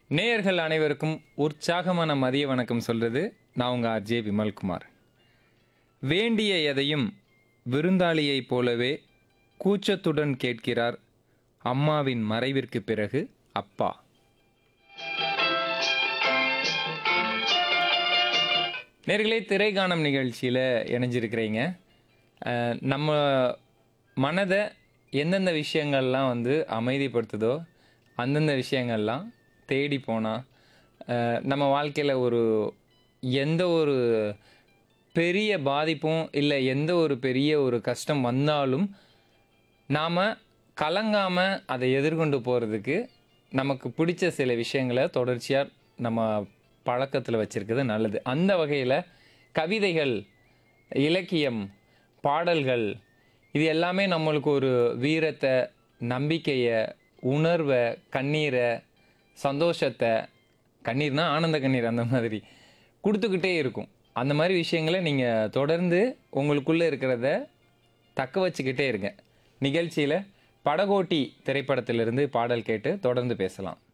நேயர்கள் அனைவருக்கும் உற்சாகமான மதிய வணக்கம் சொல்றது நான் உங்க ஆர்ஜே விமல்குமார் வேண்டிய எதையும் விருந்தாளியைப் போலவே கூச்சத்துடன் கேட்கிறார் அம்மாவின் மறைவிற்கு பிறகு அப்பா நேர்களே திரைகானம் நிகழ்ச்சியில் இணைஞ்சிருக்கிறீங்க அஹ், நம்ம மனதை எந்தெந்த விஷயங்கள்லாம் வந்து அமைதிப்படுத்துதோ அந்தந்த விஷயங்கள்லாம் தேடி போனால் நம்ம வாழ்க்கையில் ஒரு எந்த ஒரு பெரிய பாதிப்பும் இல்லை எந்த ஒரு பெரிய ஒரு கஷ்டம் வந்தாலும் நாம் கலங்காமல் அதை எதிர்கொண்டு போகிறதுக்கு நமக்கு பிடிச்ச சில விஷயங்களை தொடர்ச்சியாக நம்ம பழக்கத்தில் வச்சுருக்கிறது நல்லது அந்த வகையில் கவிதைகள் இலக்கியம் பாடல்கள் இது எல்லாமே நம்மளுக்கு ஒரு வீரத்தை நம்பிக்கையை உணர்வை கண்ணீரை சந்தோஷத்தை கண்ணீர்னா ஆனந்த கண்ணீர் அந்த மாதிரி கொடுத்துக்கிட்டே இருக்கும் அந்த மாதிரி விஷயங்களை நீங்கள் தொடர்ந்து உங்களுக்குள்ளே இருக்கிறத தக்க வச்சுக்கிட்டே இருங்க நிகழ்ச்சியில் படகோட்டி திரைப்படத்திலிருந்து பாடல் கேட்டு தொடர்ந்து பேசலாம்